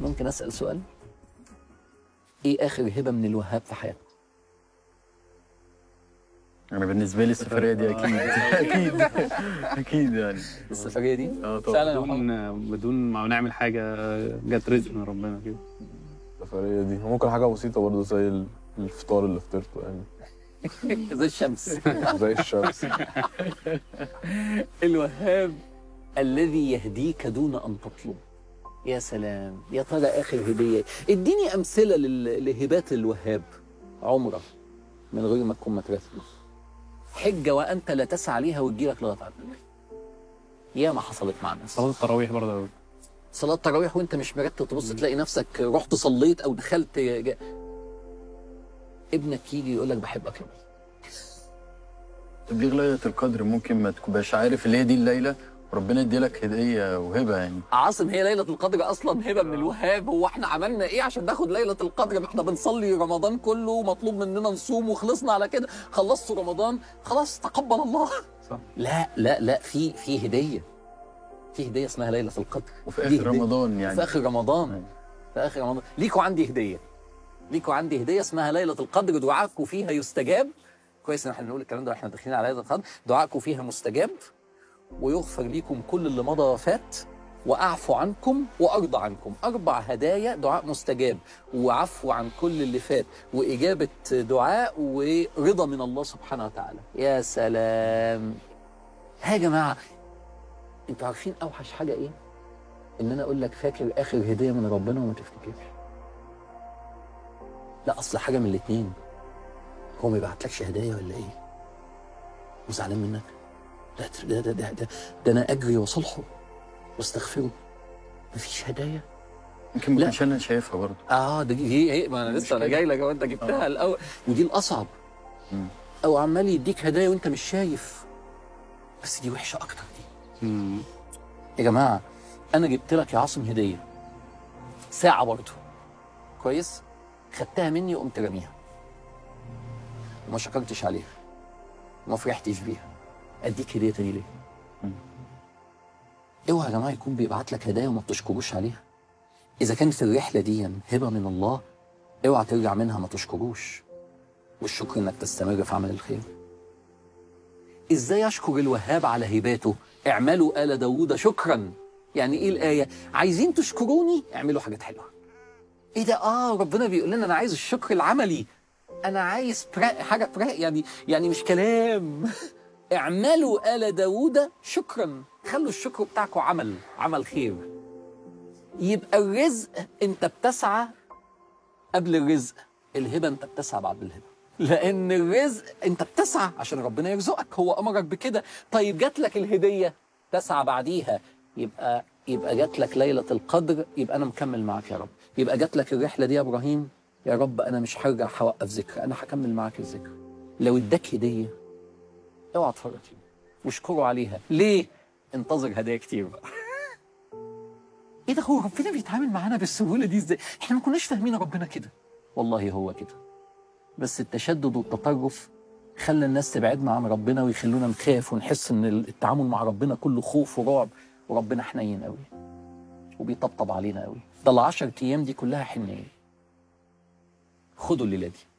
ممكن اسال سؤال ايه اخر هبه من الوهاب في حياتك انا بالنسبه لي السفريه دي اكيد اكيد اكيد يعني السفريه دي اه طبعا فعلا يا محمد بدون بدون ما نعمل حاجه جت رزق من ربنا كده السفرية دي ممكن حاجة بسيطة برضه زي ال- الفطار اللي فطرته يعني زي الشمس زي الشمس الوهاب الذي يهديك دون ان تطلب يا سلام يا ترى اخر هديه اديني امثله لل- لهبات الوهاب عمره من غير ما تكون مترتب حجه وانت لا تسعى ليها وتجيلك لغايه عندك يا ما حصلت مع الناس صلاه التراويح برضه صلاه تراويح وانت مش مرتب تبص تلاقي نفسك رحت صليت او دخلت جا... ابنك يجي يقول لك بحبك يا ابني تبليغ ليله القدر ممكن ما تبقاش عارف اللي هي دي الليله وربنا يديلك هديه وهبه يعني عاصم هي ليلة القدر أصلا هبة من الوهاب هو احنا عملنا إيه عشان ناخد ليلة القدر ما احنا بنصلي رمضان كله مطلوب مننا نصوم وخلصنا على كده خلصتوا رمضان خلاص تقبل الله صح. لا لا لا في في هدية في هدية اسمها ليلة القدر وفي دي اخر هدية. رمضان في يعني آخر رمضان أيوة. في آخر رمضان ليكوا عندي هدية ليكوا عندي هدية اسمها ليلة القدر دعائكم فيها يستجاب كويس ان احنا بنقول الكلام ده واحنا داخلين على ليلة القدر دعائكم فيها مستجاب ويغفر لكم كل اللي مضى وفات واعفو عنكم وارضى عنكم اربع هدايا دعاء مستجاب وعفو عن كل اللي فات واجابه دعاء ورضا من الله سبحانه وتعالى يا سلام ها يا جماعه انتوا عارفين اوحش حاجه ايه ان انا اقول لك فاكر اخر هديه من ربنا وما تفتكرش لا اصل حاجه من الاثنين هو ما يبعتلكش هدايا ولا ايه وزعلان منك لا ده ده ده ده, ده انا اجري واصالحه واستغفره مفيش هدايا يمكن ما لا. كنتش انا شايفها برضه اه ده دي هي ما انا لسه انا جاي لك أهو، انت جبتها الاول ودي الاصعب مم. او عمال يديك هدايا وانت مش شايف بس دي وحشه اكتر دي مم. يا جماعه انا جبت لك يا عاصم هديه ساعه برضه كويس خدتها مني وقمت راميها وما شكرتش عليها وما فرحتش بيها اديك هديه تاني ليه؟ مم. اوعى يا جماعه يكون بيبعت لك هدايا وما بتشكروش عليها اذا كانت الرحله دي هبه من الله اوعى ترجع منها ما تشكروش والشكر انك تستمر في عمل الخير ازاي اشكر الوهاب على هباته اعملوا آل داوود شكرا يعني ايه الآية عايزين تشكروني اعملوا حاجات حلوة ايه ده اه ربنا بيقول لنا انا عايز الشكر العملي انا عايز برا حاجة برا يعني يعني مش كلام اعملوا آل داوود شكرا خلوا الشكر بتاعكم عمل عمل خير يبقى الرزق انت بتسعى قبل الرزق الهبة انت بتسعى بعد الهبة لان الرزق انت بتسعى عشان ربنا يرزقك هو امرك بكده طيب جات لك الهديه تسعى بعديها يبقى يبقى جات لك ليله القدر يبقى انا مكمل معاك يا رب يبقى جات لك الرحله دي يا ابراهيم يا رب انا مش هرجع هوقف ذكر انا هكمل معاك الذكر لو اداك هديه اوعى تفرط فيها واشكره عليها ليه انتظر هدايا كتير بقى ايه ده هو ربنا بيتعامل معانا بالسهوله دي ازاي احنا ما كناش فاهمين ربنا كده والله هو كده بس التشدد والتطرف خلى الناس تبعدنا عن ربنا ويخلونا نخاف ونحس ان التعامل مع ربنا كله خوف ورعب وربنا حنين قوي وبيطبطب علينا قوي ده العشر ايام دي كلها حنيه خدوا الليله دي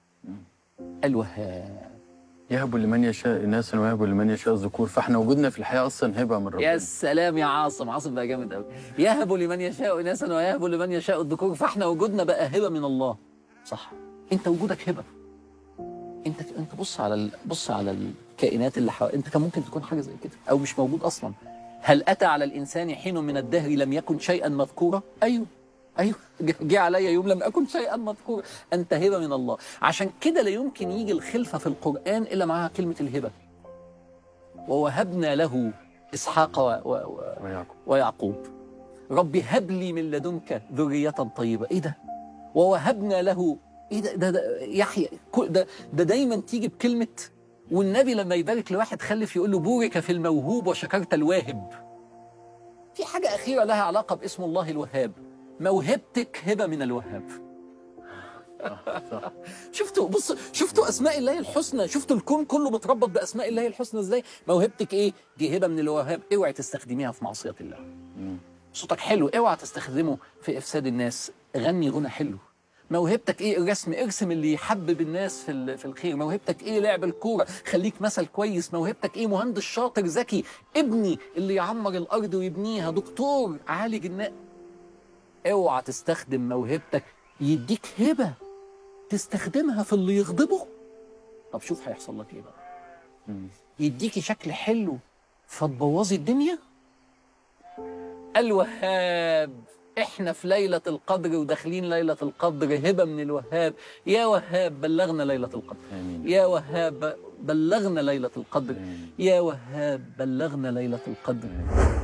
الوهاب يهب لمن يشاء اناثا ويهب لمن يشاء الذكور فاحنا وجودنا في الحياه اصلا هبه من يا ربنا سلام يا عاصم عاصم بقى جامد قوي يهب لمن يشاء اناثا ويهب لمن يشاء الذكور فاحنا وجودنا بقى هبه من الله صح انت وجودك هبه انت انت بص على ال... بص على الكائنات اللي حواليك انت كان ممكن تكون حاجه زي كده او مش موجود اصلا هل اتى على الانسان حين من الدهر لم يكن شيئا مذكورا ايوه ايوه جه علي يوم لم اكن شيئا مذكورا انت هبه من الله عشان كده لا يمكن يجي الخلفه في القران الا معها كلمه الهبه ووهبنا له اسحاق و... و... و... ويعقوب ويعقوب رب هب لي من لدنك ذرية طيبة ايه ده ووهبنا له ايه ده ده, ده يحيى كل- ده ده دايما تيجي بكلمة والنبي لما يبارك لواحد خلف يقول له بورك في الموهوب وشكرت الواهب في حاجة أخيرة لها علاقة باسم الله الوهاب موهبتك هبة من الوهاب صح شفتوا بص شفتوا اسماء الله الحسنى شفتوا الكون كله متربط باسماء الله الحسنى ازاي موهبتك ايه دي هبه من الوهاب اوعي تستخدميها في معصيه الله مم. صوتك حلو اوعى تستخدمه في افساد الناس غني غنى حلو موهبتك ايه الرسم ارسم اللي يحبب الناس في ال- في الخير موهبتك ايه لعب الكوره خليك مثل كويس موهبتك ايه مهندس شاطر ذكي ابني اللي يعمر الارض ويبنيها دكتور عالج الناس اوعى تستخدم موهبتك يديك هبه تستخدمها في اللي يغضبه طب شوف هيحصل لك ايه بقى يديكي شكل حلو فتبوظي الدنيا الوهاب احنا في ليلة القدر وداخلين ليلة القدر هبة من الوهاب يا وهاب بلغنا ليلة القدر آمين. يا وهاب بلغنا ليلة القدر آمين. يا وهاب بلغنا ليلة القدر